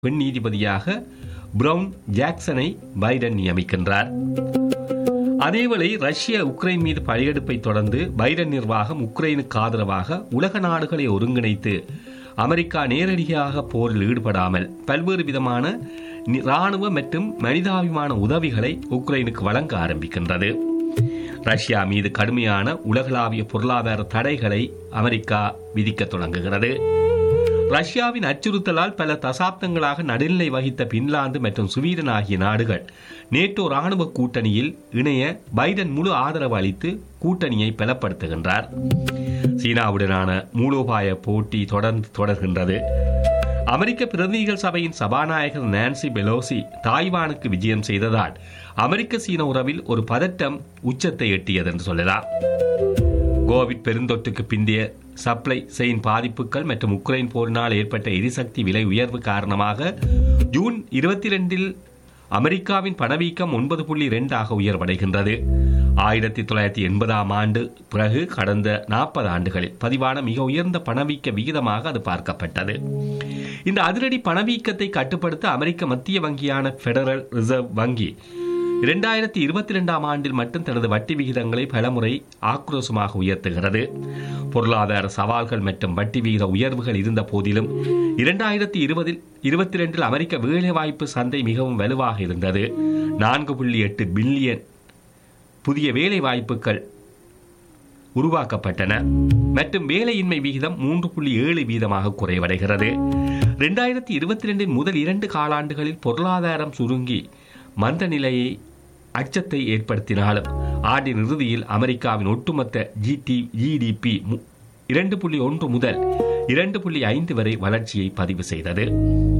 பெண் நீதிபதியாக brown ஜாக்சனை Biden நியமிக்கின்றார் அதேவேளை ரஷ்ய உக்ரைன் மீது படையெடுப்பை தொடர்ந்து பைடன் நிர்வாகம் உக்ரைனுக்கு ஆதரவாக உலக நாடுகளை ஒருங்கிணைத்து அமெரிக்கா நேரடியாக போரில் ஈடுபடாமல் பல்வேறு விதமான நி- ராணுவ மற்றும் மனிதாபிமான உதவிகளை உக்ரைனுக்கு வழங்க ஆரம்பிக்கின்றது ரஷ்யா மீது கடுமையான உலகளாவிய பொருளாதார தடைகளை அமெரிக்கா விதிக்கத் தொடங்குகிறது ரஷ்யாவின் அச்சுறுத்தலால் பல தசாப்தங்களாக நடுநிலை வகித்த பின்லாந்து மற்றும் சுவீடன் ஆகிய நாடுகள் நேட்டோ ராணுவ கூட்டணியில் இணைய பைடன் முழு ஆதரவு அளித்து கூட்டணியை பலப்படுத்துகின்றார் சீனாவுடனான மூலோபாய போட்டி தொடர்ந்து தொடர்கின்றது அமெரிக்க பிரதிநிதிகள் சபையின் சபாநாயகர் நான்சி பெலோசி தாய்வானுக்கு விஜயம் செய்ததால் அமெரிக்க சீன உறவில் ஒரு பதட்டம் உச்சத்தை எட்டியது என்று சொல்லலாம் கோவிட் பெருந்தொற்றுக்கு பிந்தைய சப்ளை செயின் பாதிப்புகள் மற்றும் உக்ரைன் போரினால் ஏற்பட்ட எரிசக்தி விலை உயர்வு காரணமாக ஜூன் இருபத்தி ரெண்டில் அமெரிக்காவின் பணவீக்கம் ஒன்பது புள்ளி ரெண்டாக உயர்வடைகின்றது ஆயிரத்தி தொள்ளாயிரத்தி எண்பதாம் ஆண்டு பிறகு கடந்த நாற்பது ஆண்டுகளில் பதிவான மிக உயர்ந்த பணவீக்க விகிதமாக அது பார்க்கப்பட்டது இந்த அதிரடி பணவீக்கத்தை கட்டுப்படுத்த அமெரிக்க மத்திய வங்கியான பெடரல் ரிசர்வ் வங்கி இரண்டாயிரத்தி இருபத்தி ரெண்டாம் ஆண்டில் மட்டும் தனது வட்டி விகிதங்களை பலமுறை ஆக்ரோஷமாக உயர்த்துகிறது பொருளாதார சவால்கள் மற்றும் வட்டி விகித உயர்வுகள் இருந்த போதிலும் இரண்டாயிரத்தி இருபதில் இருபத்தி ரெண்டில் அமெரிக்க வேலைவாய்ப்பு சந்தை மிகவும் வலுவாக இருந்தது நான்கு புள்ளி எட்டு பில்லியன் புதிய வேலை வாய்ப்புகள் உருவாக்கப்பட்டன மற்றும் வேலையின்மை விகிதம் மூன்று புள்ளி ஏழு வீதமாக குறைவடைகிறது இரண்டாயிரத்தி இருபத்தி ரெண்டின் முதல் இரண்டு காலாண்டுகளில் பொருளாதாரம் சுருங்கி மந்த நிலையை அச்சத்தை ஏற்படுத்தினாலும் ஆண்டின் இறுதியில் அமெரிக்காவின் ஒட்டுமொத்த ஜிடி ஜிடிபி இரண்டு புள்ளி ஒன்று முதல் இரண்டு புள்ளி ஐந்து வரை வளர்ச்சியை பதிவு செய்தது